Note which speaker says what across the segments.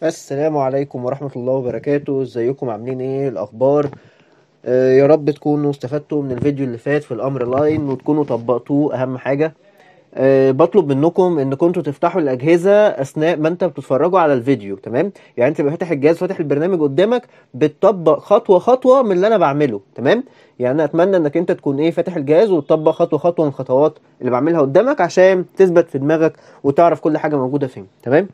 Speaker 1: السلام عليكم ورحمة الله وبركاته ازيكم عاملين ايه الاخبار آه يا رب تكونوا استفدتوا من الفيديو اللي فات في الامر لاين وتكونوا طبقتوه اهم حاجة أه بطلب منكم ان كنتوا تفتحوا الاجهزه اثناء ما انت بتتفرجوا على الفيديو تمام يعني انت فاتح الجهاز فاتح البرنامج قدامك بتطبق خطوه خطوه من اللي انا بعمله تمام يعني انا اتمنى انك انت تكون ايه فاتح الجهاز وتطبق خطوه خطوه من الخطوات اللي بعملها قدامك عشان تثبت في دماغك وتعرف كل حاجه موجوده فين تمام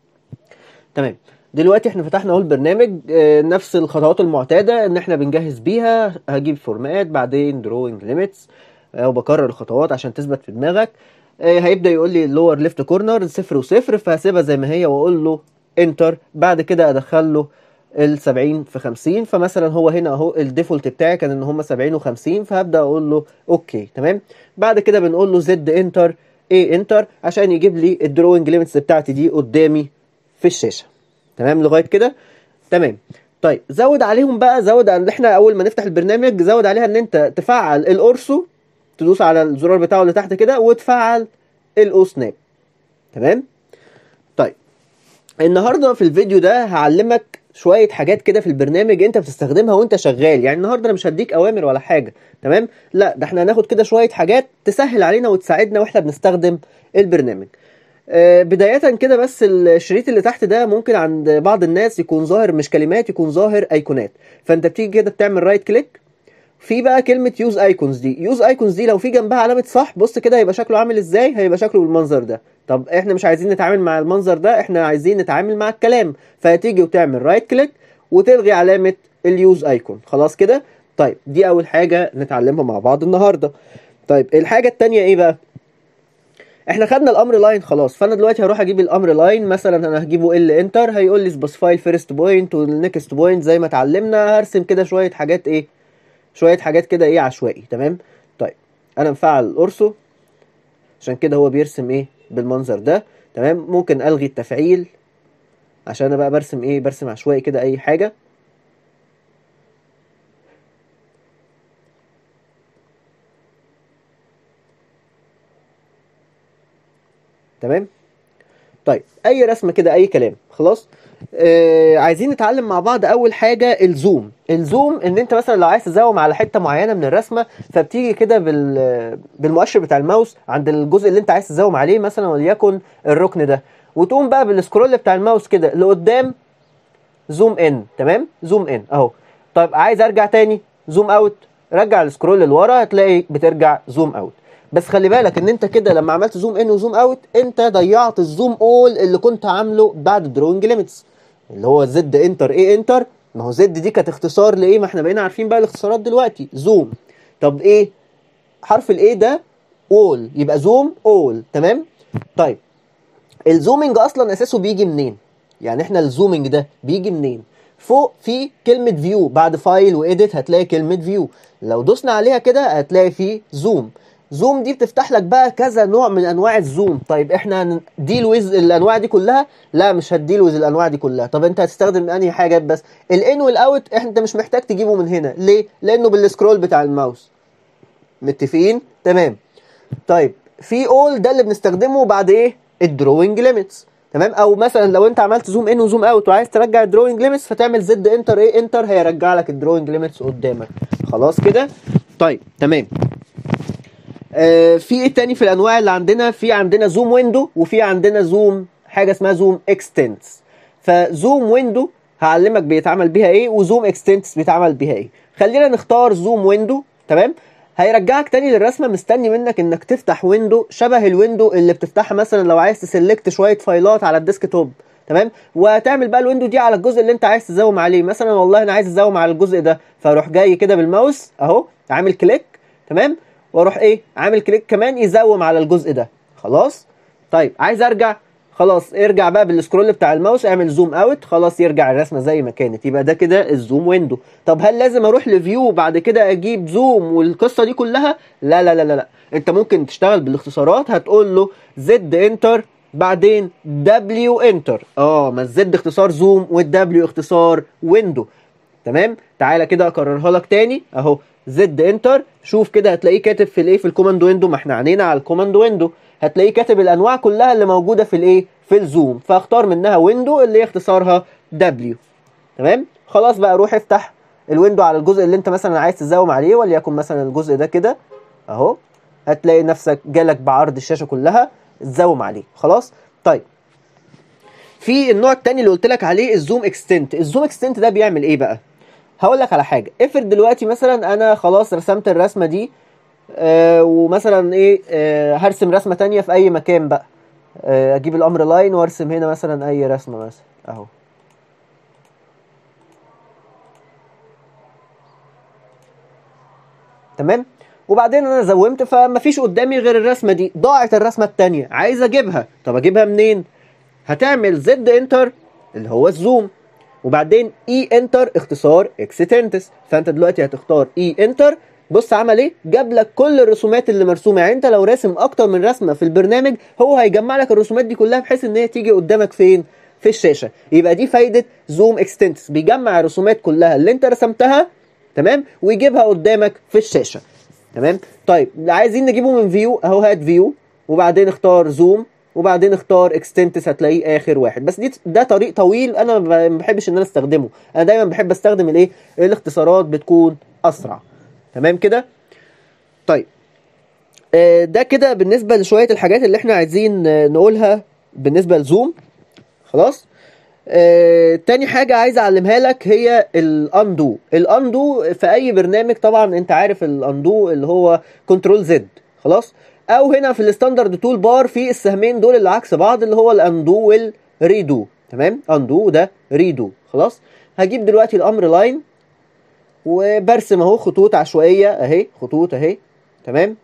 Speaker 1: تمام دلوقتي احنا فتحنا اهو البرنامج اه نفس الخطوات المعتاده ان احنا بنجهز بيها هجيب فورمات بعدين دروينج ليميتس وبكرر الخطوات عشان تثبت في دماغك هيبدا يقول لي اللور ليفت كورنر صفر وصفر فهسيبها زي ما هي واقول له انتر بعد كده ادخل له ال 70 في 50 فمثلا هو هنا اهو الديفولت بتاعي كان ان هم 70 و50 فهبدا اقول له اوكي تمام بعد كده بنقول له زد انتر ايه انتر عشان يجيب لي الدروينج ليميتس بتاعتي دي قدامي في الشاشه تمام لغايه كده تمام طيب زود عليهم بقى زود ان احنا اول ما نفتح البرنامج زود عليها ان انت تفعل الاورسو تدوس على الزرار بتاعه اللي تحت كده وتفعل الاو سناب تمام طيب النهارده في الفيديو ده هعلمك شويه حاجات كده في البرنامج انت بتستخدمها وانت شغال يعني النهارده انا مش هديك اوامر ولا حاجه تمام لا ده احنا هناخد كده شويه حاجات تسهل علينا وتساعدنا واحنا بنستخدم البرنامج آه بداية كده بس الشريط اللي تحت ده ممكن عند بعض الناس يكون ظاهر مش كلمات يكون ظاهر ايقونات فانت بتيجي كده بتعمل رايت كليك في بقى كلمة يوز ايكونز دي يوز ايكونز دي لو في جنبها علامة صح بص كده هيبقى شكله عامل ازاي هيبقى شكله بالمنظر ده طب احنا مش عايزين نتعامل مع المنظر ده احنا عايزين نتعامل مع الكلام فهتيجي وتعمل رايت كليك وتلغي علامة اليوز ايكون خلاص كده طيب دي اول حاجة نتعلمها مع بعض النهاردة طيب الحاجة التانية ايه بقى احنا خدنا الامر لاين خلاص فانا دلوقتي هروح اجيب الامر لاين مثلا انا هجيبه ال انتر هيقول لي سبيسيفاي الفيرست بوينت والنكست بوينت زي ما اتعلمنا هرسم كده شويه حاجات ايه شويه حاجات كده ايه عشوائي تمام طيب انا مفعل الاورسو عشان كده هو بيرسم ايه بالمنظر ده تمام ممكن الغي التفعيل عشان انا بقى برسم ايه برسم عشوائي كده اي حاجه تمام طيب اي رسمه كده اي كلام خلاص آه عايزين نتعلم مع بعض اول حاجه الزوم الزوم ان انت مثلا لو عايز تزوم على حته معينه من الرسمه فبتيجي كده بال بالمؤشر بتاع الماوس عند الجزء اللي انت عايز تزوم عليه مثلا وليكن الركن ده وتقوم بقى بالسكرول بتاع الماوس كده لقدام زوم ان تمام زوم ان اهو طيب عايز ارجع تاني زوم اوت رجع السكرول لورا هتلاقي بترجع زوم اوت بس خلي بالك ان انت كده لما عملت زوم ان وزوم اوت انت ضيعت الزوم اول اللي كنت عامله بعد الدروينج ليميتس اللي هو زد انتر ايه انتر ما هو زد دي كانت اختصار لايه ما احنا بقينا عارفين بقى الاختصارات دلوقتي زوم طب ايه حرف الايه ده اول يبقى زوم اول تمام طيب الزومنج اصلا اساسه بيجي منين يعني احنا الزومنج ده بيجي منين فوق في كلمة فيو بعد فايل وإيديت هتلاقي كلمة فيو لو دوسنا عليها كده هتلاقي فيه زوم زوم دي بتفتح لك بقى كذا نوع من انواع الزوم طيب احنا هنديل ويز الانواع دي كلها لا مش هتديل ويز الانواع دي كلها طب انت هتستخدم انهي حاجه بس الان والاوت انت مش محتاج تجيبه من هنا ليه لانه بالسكرول بتاع الماوس متفقين تمام طيب في اول ده اللي بنستخدمه بعد ايه الدروينج ليميتس تمام او مثلا لو انت عملت زوم ان وزوم اوت وعايز ترجع الدروينج ليميتس فتعمل زد انتر ايه انتر هيرجع لك الدروينج ليميتس قدامك خلاص كده طيب تمام آه في ايه تاني في الانواع اللي عندنا في عندنا زوم ويندو وفي عندنا زوم حاجه اسمها زوم اكستنس فزوم ويندو هعلمك بيتعمل بيها ايه وزوم اكستنس بيتعمل بيها ايه خلينا نختار زوم ويندو تمام هيرجعك تاني للرسمه مستني منك انك تفتح ويندو شبه الويندو اللي بتفتحها مثلا لو عايز تسلكت شويه فايلات على الديسك توب تمام وتعمل بقى الويندو دي على الجزء اللي انت عايز تزوم عليه مثلا والله انا عايز ازوم على الجزء ده فاروح جاي كده بالماوس اهو عامل كليك تمام واروح ايه عامل كليك كمان يزوم على الجزء ده خلاص طيب عايز ارجع خلاص ارجع بقى بالسكرول بتاع الماوس اعمل زوم اوت خلاص يرجع الرسمه زي ما كانت يبقى ده كده الزوم ويندو طب هل لازم اروح لفيو بعد كده اجيب زوم والقصه دي كلها لا لا لا لا, لا. انت ممكن تشتغل بالاختصارات هتقول له زد انتر بعدين دبليو انتر اه ما الزد اختصار زوم والدبليو اختصار ويندو تمام تعالى كده اكررها لك تاني اهو زد انتر شوف كده هتلاقيه كاتب في الايه في الكوماند ويندو ما احنا عنينا على الكوماند ويندو هتلاقيه كاتب الانواع كلها اللي موجوده في الايه في الزوم فاختار منها ويندو اللي هي اختصارها دبليو تمام خلاص بقى روح افتح الويندو على الجزء اللي انت مثلا عايز تزوم عليه وليكن مثلا الجزء ده كده اهو هتلاقي نفسك جالك بعرض الشاشه كلها تزوم عليه خلاص طيب في النوع التاني اللي قلت لك عليه الزوم اكستنت الزوم اكستنت ده بيعمل ايه بقى هقول لك على حاجه افرض دلوقتي مثلا انا خلاص رسمت الرسمه دي آه ومثلا ايه آه هرسم رسمه تانية في اي مكان بقى آه اجيب الامر لاين وارسم هنا مثلا اي رسمه مثلا اهو تمام وبعدين انا زومت فمفيش قدامي غير الرسمه دي ضاعت الرسمه التانية عايز اجيبها طب اجيبها منين هتعمل زد انتر اللي هو الزوم وبعدين اي انتر اختصار اكستنتس فانت دلوقتي هتختار اي انتر بص عمل ايه جاب لك كل الرسومات اللي مرسومه يعني انت لو راسم اكتر من رسمه في البرنامج هو هيجمع لك الرسومات دي كلها بحيث ان هي تيجي قدامك فين في الشاشه يبقى دي فايده زوم اكستنتس بيجمع الرسومات كلها اللي انت رسمتها تمام ويجيبها قدامك في الشاشه تمام طيب عايزين نجيبه من فيو اهو هات فيو وبعدين اختار زوم وبعدين اختار اكستنتس هتلاقيه اخر واحد بس دي ده طريق طويل انا ما بحبش ان انا استخدمه انا دايما بحب استخدم الايه الاختصارات بتكون اسرع تمام كده طيب آه ده كده بالنسبه لشويه الحاجات اللي احنا عايزين نقولها بالنسبه لزوم خلاص آه، تاني حاجة عايز أعلمها لك هي الأندو الأندو في أي برنامج طبعا أنت عارف الأندو اللي هو كنترول زد خلاص أو هنا في الستاندرد تول بار في السهمين دول اللي عكس بعض اللي هو الأندو والريدو تمام أندو ده ريدو خلاص هجيب دلوقتي الأمر لاين وبرسم أهو خطوط عشوائية أهي خطوط أهي تمام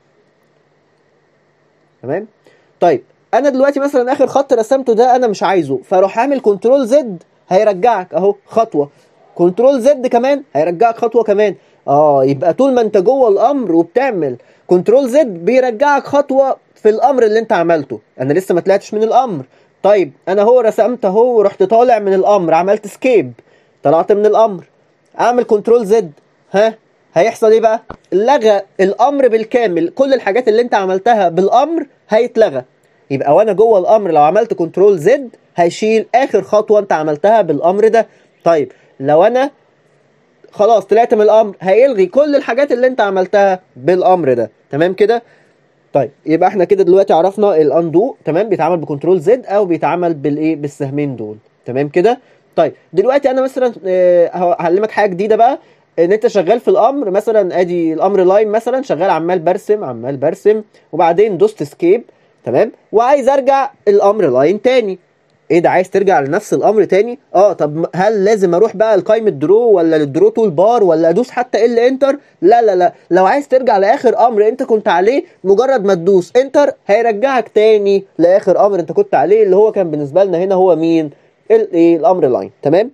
Speaker 1: تمام طيب انا دلوقتي مثلا اخر خط رسمته ده انا مش عايزه فاروح عامل كنترول زد هيرجعك اهو خطوه كنترول زد كمان هيرجعك خطوه كمان اه يبقى طول ما انت جوه الامر وبتعمل كنترول زد بيرجعك خطوه في الامر اللي انت عملته انا لسه ما طلعتش من الامر طيب انا هو رسمت اهو ورحت طالع من الامر عملت سكيب طلعت من الامر اعمل كنترول زد ها هيحصل ايه بقى لغى الامر بالكامل كل الحاجات اللي انت عملتها بالامر هيتلغى يبقى وانا جوه الامر لو عملت كنترول زد هيشيل اخر خطوه انت عملتها بالامر ده طيب لو انا خلاص طلعت من الامر هيلغي كل الحاجات اللي انت عملتها بالامر ده تمام كده طيب يبقى احنا كده دلوقتي عرفنا الاندو تمام بيتعمل بكنترول زد او بيتعمل بالايه بالسهمين دول تمام كده طيب دلوقتي انا مثلا آه، هعلمك حاجه جديده بقى ان انت شغال في الامر مثلا ادي الامر لاين مثلا شغال عمال برسم عمال برسم وبعدين دوست سكيب تمام وعايز ارجع الامر لاين تاني ايه ده عايز ترجع لنفس الامر تاني اه طب هل لازم اروح بقى لقائمه درو ولا للدرو تول بار ولا ادوس حتى ال انتر لا لا لا لو عايز ترجع لاخر امر انت كنت عليه مجرد ما تدوس انتر هيرجعك تاني لاخر امر انت كنت عليه اللي هو كان بالنسبه لنا هنا هو مين الايه الامر لاين تمام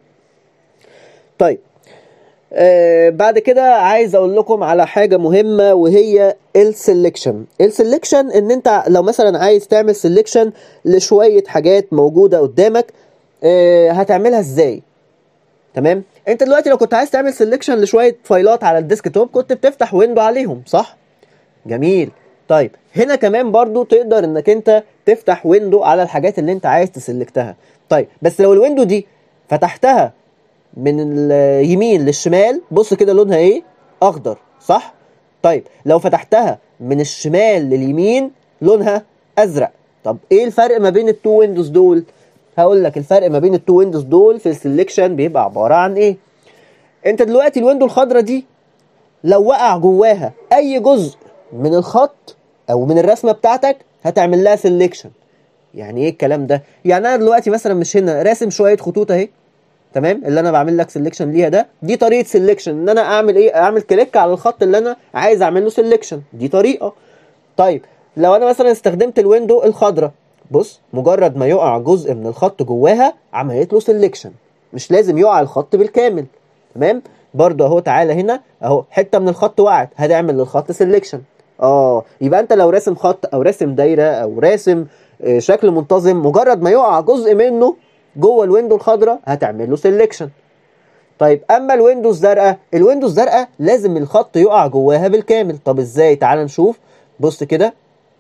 Speaker 1: طيب آه بعد كده عايز اقول لكم على حاجه مهمه وهي السلكشن السلكشن ان انت لو مثلا عايز تعمل سلكشن لشويه حاجات موجوده قدامك آه هتعملها ازاي تمام انت دلوقتي لو كنت عايز تعمل سلكشن لشويه فايلات على الديسك توب كنت بتفتح ويندو عليهم صح جميل طيب هنا كمان برضو تقدر انك انت تفتح ويندو على الحاجات اللي انت عايز تسلكتها طيب بس لو الويندو دي فتحتها من اليمين للشمال بص كده لونها ايه اخضر صح طيب لو فتحتها من الشمال لليمين لونها ازرق طب ايه الفرق ما بين التو ويندوز دول هقول لك الفرق ما بين التو ويندوز دول في السلكشن بيبقى عباره عن ايه انت دلوقتي الويندو الخضراء دي لو وقع جواها اي جزء من الخط او من الرسمه بتاعتك هتعمل لها سلكشن يعني ايه الكلام ده يعني انا دلوقتي مثلا مش هنا راسم شويه خطوط اهي تمام اللي انا بعمل لك سيلكشن ليها ده دي طريقه سيلكشن ان انا اعمل ايه اعمل كليك على الخط اللي انا عايز اعمل له سيلكشن دي طريقه طيب لو انا مثلا استخدمت الويندو الخضراء بص مجرد ما يقع جزء من الخط جواها عملت له سيلكشن مش لازم يقع الخط بالكامل تمام برضو اهو تعالى هنا اهو حته من الخط وقعت هتعمل للخط سيلكشن اه يبقى انت لو راسم خط او راسم دايره او راسم آه، شكل منتظم مجرد ما يقع جزء منه جوه الويندو الخضراء هتعمل له سيلكشن طيب اما الويندوز زرقاء الويندوز زرقاء لازم الخط يقع جواها بالكامل طب ازاي تعال نشوف بص كده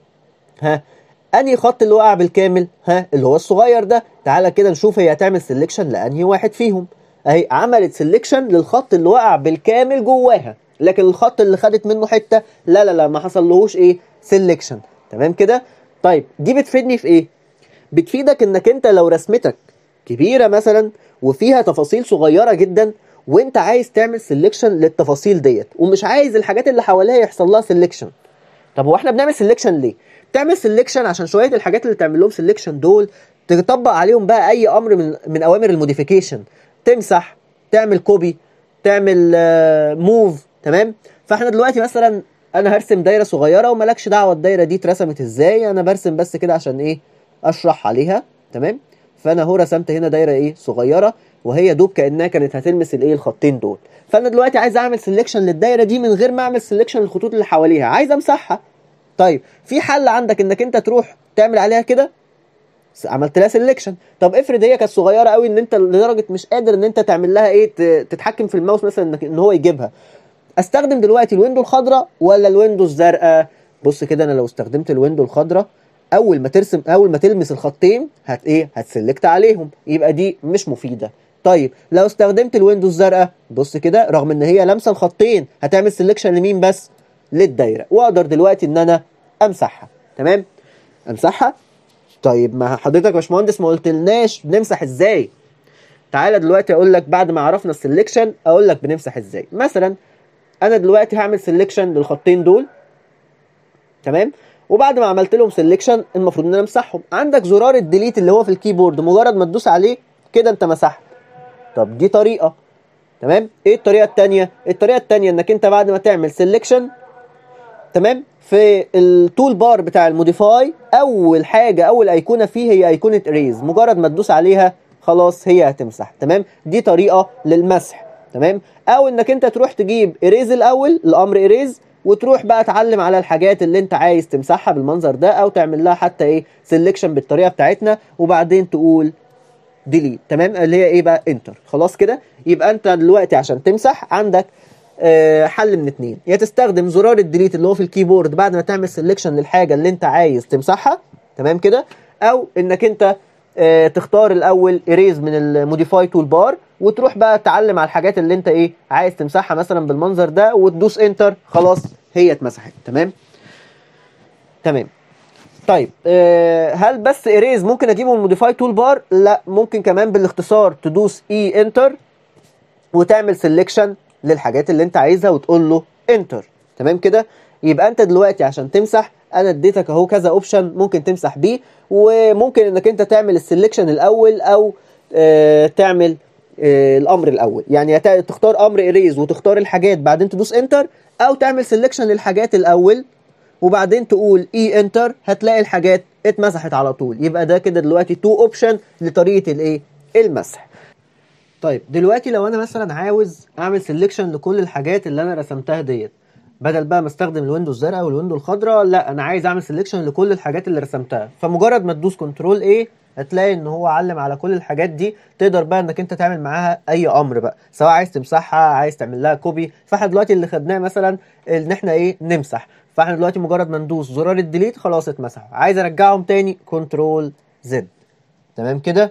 Speaker 1: ها انهي خط اللي وقع بالكامل ها اللي هو الصغير ده تعالى كده نشوف هي هتعمل سيلكشن لانهي واحد فيهم اهي عملت سيلكشن للخط اللي وقع بالكامل جواها لكن الخط اللي خدت منه حته لا لا لا ما حصلهوش ايه سيلكشن تمام كده طيب دي بتفيدني في ايه بتفيدك انك انت لو رسمتك كبيره مثلا وفيها تفاصيل صغيره جدا وانت عايز تعمل سيلكشن للتفاصيل ديت ومش عايز الحاجات اللي حواليها يحصل لها سيلكشن طب هو احنا بنعمل سيلكشن ليه تعمل سيلكشن عشان شويه الحاجات اللي تعمل لهم سيلكشن دول تطبق عليهم بقى اي امر من من اوامر الموديفيكيشن تمسح تعمل كوبي تعمل موف تمام فاحنا دلوقتي مثلا انا هرسم دايره صغيره وملكش دعوه الدايره دي اترسمت ازاي انا برسم بس كده عشان ايه اشرح عليها تمام فانا هو رسمت هنا دايره ايه صغيره وهي دوب كانها كانت هتلمس الايه الخطين دول فانا دلوقتي عايز اعمل سيلكشن للدايره دي من غير ما اعمل سيلكشن للخطوط اللي حواليها عايز امسحها طيب في حل عندك انك انت تروح تعمل عليها كده عملت لها سيلكشن طب افرض هي كانت صغيره قوي ان انت لدرجه مش قادر ان انت تعمل لها ايه تتحكم في الماوس مثلا انك ان هو يجيبها استخدم دلوقتي الويندو الخضراء ولا الويندو الزرقاء بص كده انا لو استخدمت الويندو الخضراء اول ما ترسم اول ما تلمس الخطين هت ايه هتسلكت عليهم يبقى دي مش مفيده طيب لو استخدمت الويندو الزرقاء بص كده رغم ان هي لامسه الخطين هتعمل سيلكشن لمين بس للدايره واقدر دلوقتي ان انا امسحها تمام امسحها طيب ما حضرتك يا باشمهندس ما قلتلناش بنمسح ازاي تعالى دلوقتي اقول لك بعد ما عرفنا السلكشن اقول لك بنمسح ازاي مثلا انا دلوقتي هعمل سلكشن للخطين دول تمام وبعد ما عملت لهم سلكشن المفروض ان انا امسحهم عندك زرار الديليت اللي هو في الكيبورد مجرد ما تدوس عليه كده انت مسحت طب دي طريقه تمام ايه الطريقه الثانيه الطريقه الثانيه انك انت بعد ما تعمل سلكشن تمام في التول بار بتاع الموديفاي اول حاجه اول ايقونه فيه هي ايقونه اريز مجرد ما تدوس عليها خلاص هي هتمسح تمام دي طريقه للمسح تمام او انك انت تروح تجيب اريز الاول الامر اريز وتروح بقى تعلم على الحاجات اللي انت عايز تمسحها بالمنظر ده او تعمل لها حتى ايه سيلكشن بالطريقه بتاعتنا وبعدين تقول ديليت تمام اللي هي ايه بقى انتر خلاص كده يبقى انت دلوقتي عشان تمسح عندك آه حل من اتنين يا تستخدم زرار الديليت اللي هو في الكيبورد بعد ما تعمل سيلكشن للحاجه اللي انت عايز تمسحها تمام كده او انك انت آه تختار الاول اريز من الموديفاي تول بار وتروح بقى تعلم على الحاجات اللي انت ايه عايز تمسحها مثلا بالمنظر ده وتدوس انتر خلاص هي اتمسحت تمام تمام طيب آه هل بس اريز ممكن اجيبه من الموديفاي تول بار لا ممكن كمان بالاختصار تدوس اي انتر وتعمل سيلكشن للحاجات اللي انت عايزها وتقول له انتر تمام كده يبقى انت دلوقتي عشان تمسح انا اديتك اهو كذا اوبشن ممكن تمسح بيه وممكن انك انت تعمل السلكشن الاول او اه تعمل اه الامر الاول يعني تختار امر اريز وتختار الحاجات بعدين تدوس انتر او تعمل سلكشن للحاجات الاول وبعدين تقول اي انتر هتلاقي الحاجات اتمسحت على طول يبقى ده كده دلوقتي تو اوبشن لطريقه الايه المسح طيب دلوقتي لو انا مثلا عاوز اعمل سيلكشن لكل الحاجات اللي انا رسمتها ديت بدل بقى ما استخدم الويندو الزرقاء والويندو الخضراء لا انا عايز اعمل سيلكشن لكل الحاجات اللي رسمتها فمجرد ما تدوس كنترول ايه هتلاقي ان هو علم على كل الحاجات دي تقدر بقى انك انت تعمل معاها اي امر بقى سواء عايز تمسحها عايز تعمل لها كوبي فاحنا دلوقتي اللي خدناه مثلا ان احنا ايه نمسح فاحنا دلوقتي مجرد ما ندوس زرار الديليت خلاص اتمسحوا عايز ارجعهم تاني كنترول زد تمام كده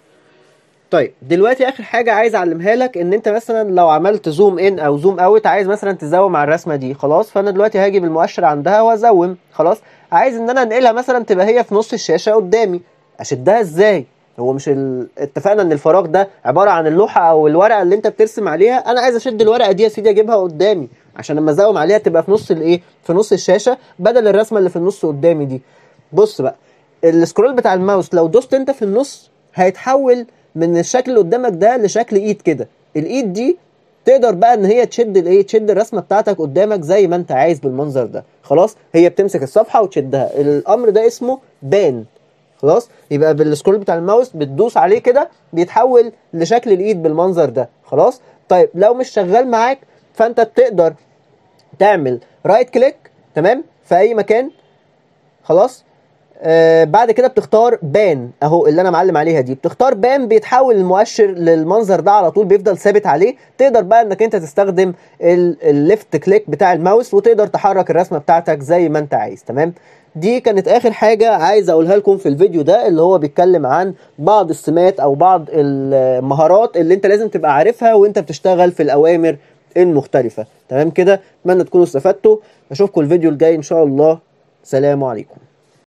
Speaker 1: طيب دلوقتي اخر حاجه عايز اعلمها لك ان انت مثلا لو عملت زوم ان او زوم اوت عايز مثلا تزوم على الرسمه دي خلاص فانا دلوقتي هاجي بالمؤشر عندها وازوم خلاص عايز ان انا انقلها مثلا تبقى هي في نص الشاشه قدامي اشدها ازاي هو مش ال... اتفقنا ان الفراغ ده عباره عن اللوحه او الورقه اللي انت بترسم عليها انا عايز اشد الورقه دي يا سيدي اجيبها قدامي عشان لما ازوم عليها تبقى في نص الايه في نص الشاشه بدل الرسمه اللي في النص قدامي دي بص بقى السكرول بتاع الماوس لو دوست انت في النص هيتحول من الشكل اللي قدامك ده لشكل ايد كده الايد دي تقدر بقى ان هي تشد الايه تشد الرسمه بتاعتك قدامك زي ما انت عايز بالمنظر ده خلاص هي بتمسك الصفحه وتشدها الامر ده اسمه بان خلاص يبقى بالسكرول بتاع الماوس بتدوس عليه كده بيتحول لشكل الايد بالمنظر ده خلاص طيب لو مش شغال معاك فانت بتقدر تعمل رايت كليك تمام في اي مكان خلاص آه بعد كده بتختار بان اهو اللي انا معلم عليها دي بتختار بان بيتحول المؤشر للمنظر ده على طول بيفضل ثابت عليه تقدر بقى انك انت تستخدم الليفت كليك بتاع الماوس وتقدر تحرك الرسمه بتاعتك زي ما انت عايز تمام دي كانت اخر حاجه عايز اقولها لكم في الفيديو ده اللي هو بيتكلم عن بعض السمات او بعض المهارات اللي انت لازم تبقى عارفها وانت بتشتغل في الاوامر المختلفه تمام كده اتمنى تكونوا استفدتوا اشوفكم الفيديو الجاي ان شاء الله سلام عليكم